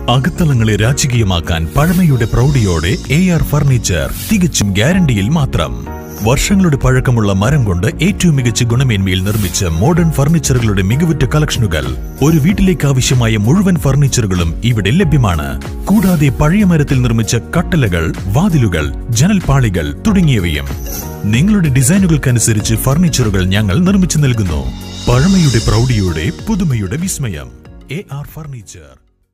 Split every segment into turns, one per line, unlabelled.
അകത്തളങ്ങളെ രാജകീയമാക്കാൻ പഴമയുടെ പ്രൗഢിയോടെ A R furniture തികച്ചും ഗ്യാരണ്ടിയിൽ മാത്രം വർഷങ്ങളുടെ പഴക്കമുള്ള മരം കൊണ്ട് ഏറ്റവും മികച്ച ഗുണമേന്മയിൽ നിർമ്മിച്ച മോഡേൺ ഫർണിച്ചറുകളുടെ മികവുറ്റ കളക്ഷനുകൾ ഒരു വീട്ടിലേക്ക് ആവശ്യമായ മുഴുവൻ ഫർണിച്ചറുകളും ഇവിടെ ലഭ്യമാണ് കൂടാതെ പഴയ മരത്തിൽ നിർമ്മിച്ച കട്ടലകൾ വാതിലുകൾ ജനൽപാളികൾ തുടങ്ങിയവയും നിങ്ങളുടെ ഡിസൈനുകൾക്കനുസരിച്ച് ഫർണിച്ചറുകൾ ഞങ്ങൾ നിർമ്മിച്ചു നൽകുന്നു പഴമയുടെ പ്രൗഢിയോടെ പുതുമയുടെ വിസ്മയം A R furniture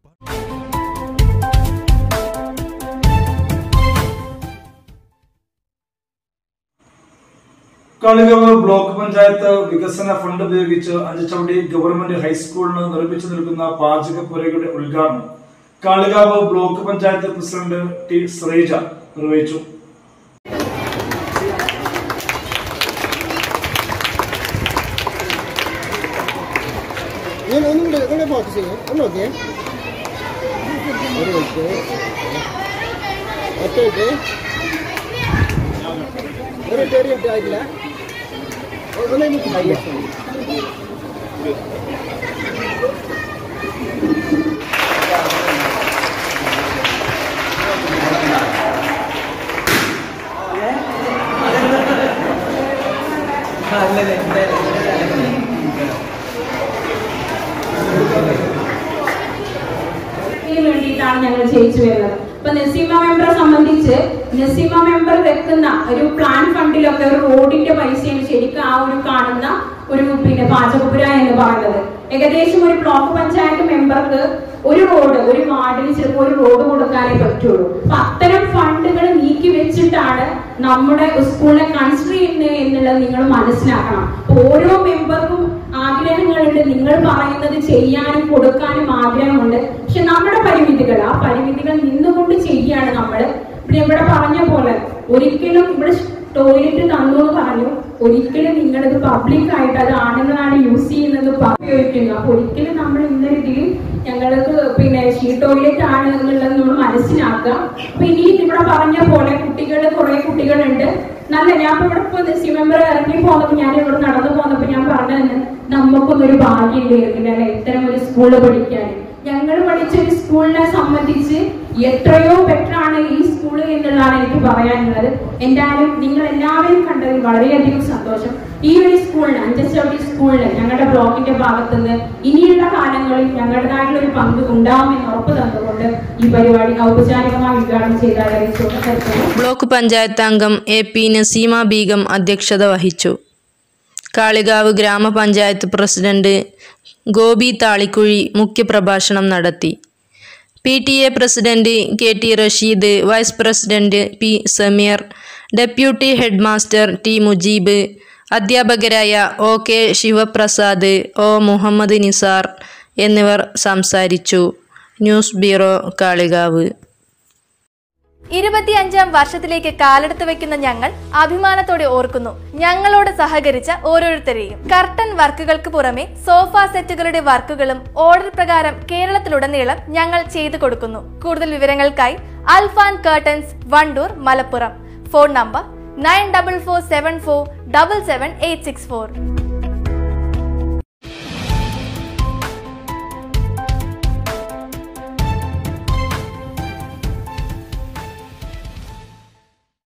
Kalikavu block panchayat വികസന ഫണ്ട് ഉപയോഗിച്ച് അഞ്ചച്ചവടി ഗവൺമെന്റ് ഹൈസ്കൂളിന് നിർമ്മിച്ചു നൽകുന്ന പാചകപ്പുരയുടെ ഉദ്ഘാടനം Kalikavu block panchayat president T Sreeja നിർവഹിച്ചു
ഞാൻ ഒന്നും കൂടെ ഒന്നുകൂടെ ഫോക്കസ് ചെയ്യും ഒന്ന് നോക്കിയേ ഒരു മിനിറ്റ് ഒറ്റ മിനിറ്റ് ഒരു മിനിറ്റ് ഒരു മിനിറ്റ് ആയിട്ടില്ല ഒന്ന് മിനിറ്റ് ആയില്ല
ഇതിന് വേണ്ടിയിട്ടാണ് ഞങ്ങൾ ചെയ്യിച്ചു വരുന്നത് ഇപ്പൊ നസീമ മെമ്പറെ സംബന്ധിച്ച് നസീമ മെമ്പർ വെക്കുന്ന ഒരു പ്ലാൻ ഫണ്ടിലൊക്കെ ഒരു റോഡിന്റെ പൈസയാണ് ശരിക്കും ആ ഒരു കാണുന്ന ഒരു പിന്നെ പാചകപുര എന്ന് പറയുന്നത് ഏകദേശം ഒരു ബ്ലോക്ക് പഞ്ചായത്ത് മെമ്പർക്ക് ഒരു റോഡ് ഒരു വാർഡിന് ചിലപ്പോൾ ഒരു റോഡ് കൊടുക്കാനേ പറ്റുള്ളൂ അപ്പൊ അത്തരം ഫണ്ടുകൾ നീക്കി വെച്ചിട്ടാണ് നമ്മുടെ സ്കൂളിനെ കൺസിഡർ ചെയ്യുന്നത് എന്നുള്ളത് നിങ്ങൾ മനസ്സിലാക്കണം അപ്പൊ ഓരോ മെമ്പർക്കും ആഗ്രഹങ്ങളുണ്ട് നിങ്ങൾ പറയുന്നത് ചെയ്യാനും കൊടുക്കാനും ആഗ്രഹമുണ്ട് പക്ഷെ നമ്മുടെ പരിമിതികൾ ആ പരിമിതികൾ നിന്നുകൊണ്ട് ചെയ്യാണ് നമ്മൾ ഇവിടെ ഇവിടെ പറഞ്ഞ പോലെ ഒരിക്കലും ഇവിടെ ടോയ്ലറ്റ് തന്നു എന്ന് പറഞ്ഞു ഒരിക്കലും നിങ്ങളിത് പബ്ലിക് ആയിട്ട് അത് ആണുങ്ങളാണ് യൂസ് ചെയ്യുന്നത് ഉപയോഗിക്കുന്നു അപ്പൊ ഒരിക്കലും നമ്മൾ ഇന്ന രീതിയിൽ ഞങ്ങൾക്ക് പിന്നെ ഷീ ടോയ്ലറ്റ് ആണ് എന്നുള്ളത് നമ്മൾ മനസ്സിലാക്കുക അപ്പൊ ഇനി ഇവിടെ പറഞ്ഞ പോലെ കുട്ടികൾ കുറെ കുട്ടികളുണ്ട് നല്ല ഞാൻ ഇപ്പൊ ഇവിടെ ഇപ്പൊ സി മെമ്പർ ഇറങ്ങി പോന്നപ്പോ ഞാൻ ഇവിടെ നടന്നു പോന്നപ്പോ ഞാൻ പറഞ്ഞത് നമുക്കൊന്നൊരു ഭാഗ്യം ഉണ്ടായിരുന്നില്ല അല്ലെ ഇത്തരം ഒരു സ്കൂളിൽ പഠിക്കാൻ ഞങ്ങൾ പഠിച്ച ഒരു സ്കൂളിനെ സംബന്ധിച്ച് എത്രയോ ബെറ്റർ ആണ് ഈ സ്കൂൾ എന്നുള്ളതാണ് എനിക്ക് പറയാനുള്ളത് എന്തായാലും നിങ്ങൾ എല്ലാവരും കണ്ടതിൽ വളരെയധികം സന്തോഷം ഈ ഒരു സ്കൂളിന് അഞ്ചസ്റ്റോട്ടി സ്കൂളിന് ഞങ്ങളുടെ ബ്ലോക്കിന്റെ ഭാഗത്തു നിന്ന് ഇനിയുള്ള കാലങ്ങളിൽ ഞങ്ങളുടേതായിട്ടുള്ള ഒരു പങ്ക് ഉണ്ടാവുമെന്ന് ഉറപ്പ് തന്നുകൊണ്ട് ഈ പരിപാടി ഔപചാരികമായി ഉദ്ഘാടനം ചെയ്താൽ നിർത്തുന്നു
ബ്ലോക്ക് പഞ്ചായത്ത് അംഗം എ പി നസീമ ബീഗം അധ്യക്ഷത വഹിച്ചു കാളികാവ് ഗ്രാമപഞ്ചായത്ത് പ്രസിഡന്റ് ഗോപി താളിക്കുഴി മുഖ്യപ്രഭാഷണം നടത്തി P T A president K T Rasheed vice president P Sameer deputy head master T Mujeeb അധ്യാപകരായ O K Sivaprasad O Muhammad Nisar എന്നിവർ സംസാരിച്ചു ന്യൂസ് ബ്യൂറോ കാളികാവ്
ഇരുപത്തിയഞ്ചാം വർഷത്തിലേക്ക് കാലെടുത്ത് വെക്കുന്ന ഞങ്ങൾ അഭിമാനത്തോടെ ഓർക്കുന്നു ഞങ്ങളോട് സഹകരിച്ച ഓരോരുത്തരെയും കർട്ടൻ വർക്കുകൾക്ക് പുറമെ സോഫ സെറ്റുകളുടെ വർക്കുകളും ഓർഡർ പ്രകാരം കേരളത്തിലുടനീളം ഞങ്ങൾ ചെയ്തു കൊടുക്കുന്നു കൂടുതൽ വിവരങ്ങൾക്കായി Alfan curtains Vandoor Malappuram phone number nine double four seven four double seven eight six four